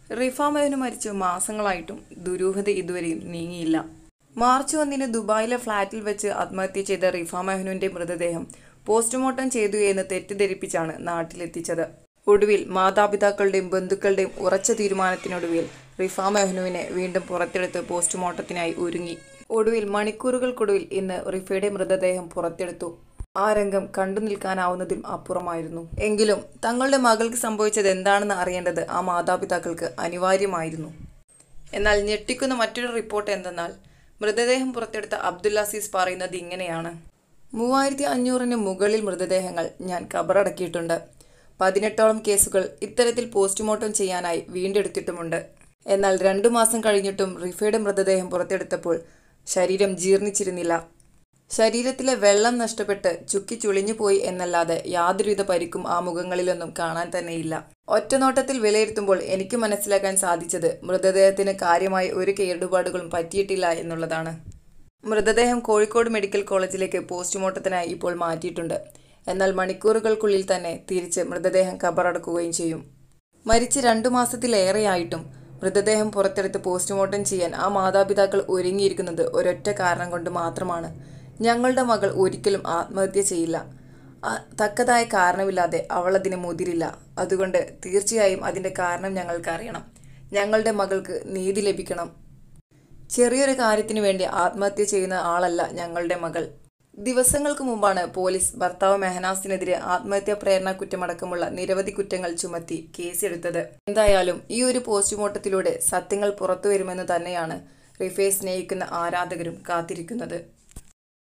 റിഫ മെഹനു മരിച്ച് മാസങ്ങളായിട്ടും ദുരൂഹത ഇതുവരെയും നീങ്ങിയില്ല മാർച്ച് ഒന്നിന് ദുബായിലെ ഫ്ളാറ്റിൽ വെച്ച് ആത്മഹത്യ ചെയ്ത റിഫ മെഹനുവിന്റെ മൃതദേഹം പോസ്റ്റ്മോർട്ടം ചെയ്തു എന്ന് തെറ്റിദ്ധരിപ്പിച്ചാണ് നാട്ടിലെത്തിച്ചത് ഒടുവിൽ മാതാപിതാക്കളുടെയും ബന്ധുക്കളുടെയും ഉറച്ച തീരുമാനത്തിനൊടുവിൽ റിഫ മെഹനുവിനെ വീണ്ടും പുറത്തെടുത്ത് പോസ്റ്റ്മോർട്ടത്തിനായി ഒരുങ്ങി ഒടുവിൽ മണിക്കൂറുകൾക്കൊടുവിൽ ഇന്ന് റിഫയുടെ മൃതദേഹം പുറത്തെടുത്തു ആ രംഗം കണ്ടു നിൽക്കാനാവുന്നതിലും അപ്പുറമായിരുന്നു എങ്കിലും തങ്ങളുടെ മകൾക്ക് സംഭവിച്ചത് എന്താണെന്ന് അറിയേണ്ടത് ആ മാതാപിതാക്കൾക്ക് അനിവാര്യമായിരുന്നു എന്നാൽ ഞെട്ടിക്കുന്ന മറ്റൊരു റിപ്പോർട്ട് എന്തെന്നാൽ മൃതദേഹം പുറത്തെടുത്ത അബ്ദുൽ അസീസ് പറയുന്നത് ഇങ്ങനെയാണ് മൂവായിരത്തി അഞ്ഞൂറിന് മുകളിൽ മൃതദേഹങ്ങൾ ഞാൻ കബറടക്കിയിട്ടുണ്ട് പതിനെട്ടോളം കേസുകൾ ഇത്തരത്തിൽ പോസ്റ്റ്മോർട്ടം ചെയ്യാനായി വീണ്ടെടുത്തിട്ടുമുണ്ട് എന്നാൽ രണ്ടു മാസം കഴിഞ്ഞിട്ടും റിഫയുടെ മൃതദേഹം പുറത്തെടുത്തപ്പോൾ ശരീരം ജീർണിച്ചിരുന്നില്ല ശരീരത്തിലെ വെള്ളം നഷ്ടപ്പെട്ട് ചുക്കി ചുളിഞ്ഞു പോയി എന്നല്ലാതെ യാതൊരുവിധ പരിക്കും ആ മുഖങ്ങളിലൊന്നും കാണാൻ തന്നെയില്ല ഒറ്റനോട്ടത്തിൽ വിലയിരുത്തുമ്പോൾ എനിക്ക് മനസ്സിലാക്കാൻ സാധിച്ചത് മൃതദേഹത്തിന് കാര്യമായി ഒരു കേടുപാടുകളും പറ്റിയിട്ടില്ല എന്നുള്ളതാണ് മൃതദേഹം കോഴിക്കോട് മെഡിക്കൽ കോളേജിലേക്ക് പോസ്റ്റ്മോർട്ടത്തിനായി ഇപ്പോൾ മാറ്റിയിട്ടുണ്ട് എന്നാൽ മണിക്കൂറുകൾക്കുള്ളിൽ തന്നെ തിരിച്ച് മൃതദേഹം കബറടക്കുകയും ചെയ്യും മരിച്ച് രണ്ടു മാസത്തിലേറെയായിട്ടും മൃതദേഹം പുറത്തെടുത്ത് പോസ്റ്റ്മോർട്ടം ചെയ്യാൻ ആ മാതാപിതാക്കൾ ഒരുങ്ങിയിരിക്കുന്നത് ഒരൊറ്റ കാരണം കൊണ്ട് മാത്രമാണ് ഞങ്ങളുടെ മകൾ ഒരിക്കലും ആത്മഹത്യ ചെയ്യില്ല ആ, തക്കതായ കാരണമില്ലാതെ അവൾ അതിന് മുതിരില്ല അതുകൊണ്ട് തീർച്ചയായും അതിന്റെ കാരണം ഞങ്ങൾക്ക് അറിയണം ഞങ്ങളുടെ മകൾക്ക് നീതി ലഭിക്കണം ചെറിയൊരു കാര്യത്തിനു വേണ്ടി ആത്മഹത്യ ചെയ്യുന്ന ആളല്ല ഞങ്ങളുടെ മകൾ ദിവസങ്ങൾക്ക് മുമ്പാണ് പോലീസ് ഭർത്താവ് മെഹനാസിനെതിരെ ആത്മഹത്യാ പ്രേരണ കുറ്റമടക്കമുള്ള നിരവധി കുറ്റങ്ങൾ ചുമത്തി കേസെടുത്തത് എന്തായാലും ഈ ഒരു പോസ്റ്റ്മോർട്ടത്തിലൂടെ സത്യങ്ങൾ പുറത്തുവരുമെന്ന് തന്നെയാണ് റിഫയെ സ്നേഹിക്കുന്ന ആരാധകരും കാത്തിരിക്കുന്നത്